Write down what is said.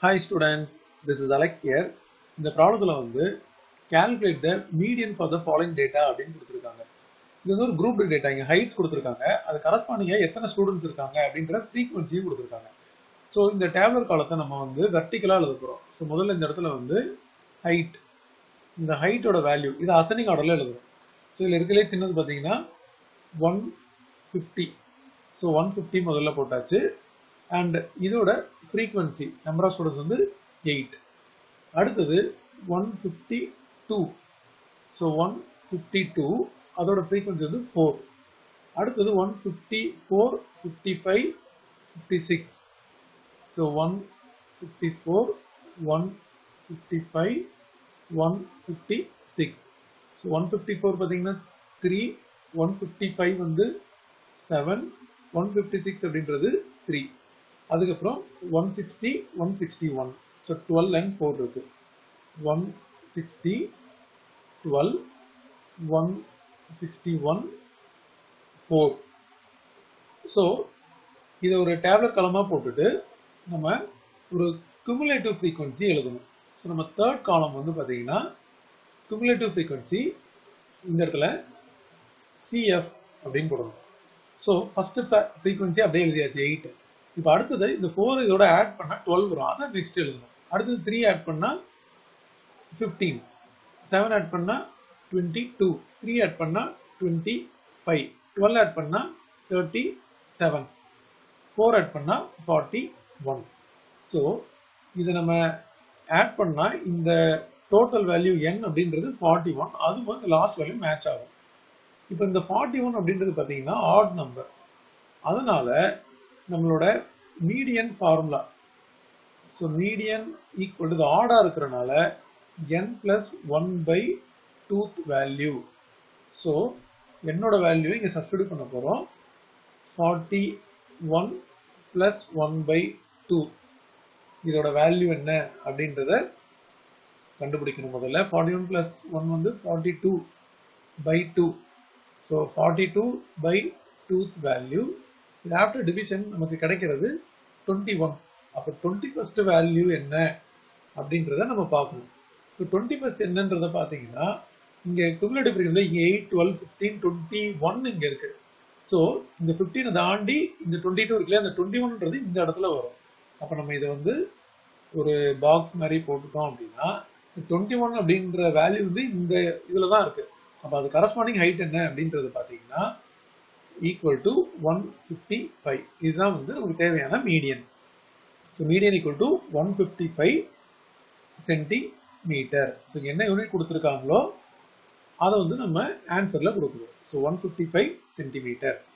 Hi students, this is Alex here. இந்த ப்ராப்ளத்தில் வந்து calculate the median for the following data அப்படின்னு கொடுத்துருக்காங்க இது வந்து ஒரு குரூப் டேட்டா இங்கே ஹைட்ஸ் கொடுத்துருக்காங்க அது கரஸ்பாண்டிங்காக எத்தனை ஸ்டூடெண்ட்ஸ் இருக்காங்க அப்படின்ற ஃப்ரீக்வன்சியும் கொடுத்துருக்காங்க ஸோ இந்த டேப்லர் காலத்தை நம்ம வந்து வெர்டிக்கலாக எழுத போகிறோம் ஸோ முதல்ல இந்த இடத்துல வந்து ஹைட் இந்த ஹைட்டோட வேல்யூ இது அசனிங் ஆர்டரில் எழுதுறோம் ஸோ இதில் இருக்கலே சின்னது பார்த்தீங்கன்னா one fifty so one fifty முதல்ல போட்டாச்சு அண்ட் இதோட ஃப்ரீக்வன்சி நம்பர் ஆஃப் ஸ்டூடெண்ட்ஸ் வந்து எயிட் அடுத்தது one fifty two so one fifty two அதோட ஃப்ரீக்வன்சி வந்து ஃபோர் அடுத்தது one fifty four fifty five fifty six so one fifty four one fifty five one fifty six so one fifty four பார்த்தீங்கன்னா three one fifty five வந்து seven one fifty six அப்படின்றது three அதுக்கப்புறம் one sixty one sixty one so twelve and four இருக்கு one sixty twelve one sixty one four so இதை ஒரு டேப்லெட் காலமாக போட்டுட்டு நம்ம ஒரு குமுலேட்டிவ் ஃப்ரீக்வன்சி எழுதணும் ஸோ நம்ம தேர்ட் காலம் வந்து பார்த்தீங்கன்னா குமுலேட்டிவ் ஃப்ரீக்வன்சி இந்த இடத்துல சிஎஃப் அப்படின்னு போடணும் ஸோ ஃபர்ஸ்ட் ஃப்ரீக்வன்சி அப்படியே எழுதியாச்சு எயிட் இப்போ அடுத்தது இந்த ஃபோர் இதோட ஆட் பண்ணால் டுவெல் வரும் அதை நெக்ஸ்ட் எழுதணும் அடுத்தது த்ரீ ஆட் பண்ணால் ஃபிஃப்டீன் செவன் ஆட் பண்ணால் டுவெண்ட்டி டூ த்ரீ ஆட் பண்ணால் டுவெண்ட்டி ஃபைவ் டுவெல் ஆட் பண்ணால் தேர்ட்டி செவன் ஃபோர் ஆட் பண்ணால் ஃபார்ட்டி ஒன் ஸோ இதை நம்ம ஆட் பண்ணால் இந்த டோட்டல் வேல்யூ என் அப்படின்றது ஃபார்ட்டி ஒன் அது வந்து லாஸ்ட் வேல்யூ மேட்ச் ஆகும் இப்போ இந்த ஃபார்ட்டி ஒன் அப்படின்றது பார்த்தீங்கன்னா ஆட் நம்பர் அதனால நம்மளோட median formula so median equal to ஆடா இருக்கிறனால n plus one by twoth value so என்னோட வேல்யூ இங்கே சப்ஸ்டியூட் பண்ண போகிறோம் forty one plus one by two இதோட வேல்யூ என்ன அப்படின்றத கண்டுபிடிக்கணும் முதல்ல ஃபார்ட்டி ஒன் பிளஸ் ஒன் வந்து forty two by two so forty two by twoth value இது ஆஃப்டர் டிவிஷன் நமக்கு கிடைக்கிறது டுவெண்ட்டி ஒன் அப்போ டுவெண்ட்டி ஃபஸ்ட் வேல்யூ என்ன அப்படின்றத நம்ம பார்க்கணும் ஸோ டுவெண்ட்டி ஃபஸ்ட் என்னன்றத பார்த்தீங்கன்னா இங்கே குமுலேட்டிவ் பீரியட்ல இங்கே eight twelve fifteen twenty one இங்கே இருக்கு ஸோ இந்த ஃபிஃப்டீனை தாண்டி இந்த டுவெண்ட்டி டூ இருக்குல்லையா அந்த டுவெண்ட்டி ஒன்றது இந்த இடத்துல வரும் அப்போ நம்ம இதை வந்து ஒரு பாக்ஸ் மாதிரி போட்டுட்டோம் அப்படின்னா டுவெண்ட்டி ஒன் அப்படின்ற வேல்யூ வந்து இந்த இதில் தான் இருக்கு அப்போ அது கரஸ்பாண்டிங் ஹைட் என்ன அப்படின்றது பார்த்தீங்கன்னா equal to one fifty five இதுதான் வந்து நமக்கு தேவையான median so median equal to one fifty five centimetre so என்ன யூனிட் கொடுத்துருக்காங்களோ அதை வந்து நம்ம ஆன்சரில் கொடுக்கணும் so one fifty five centimetre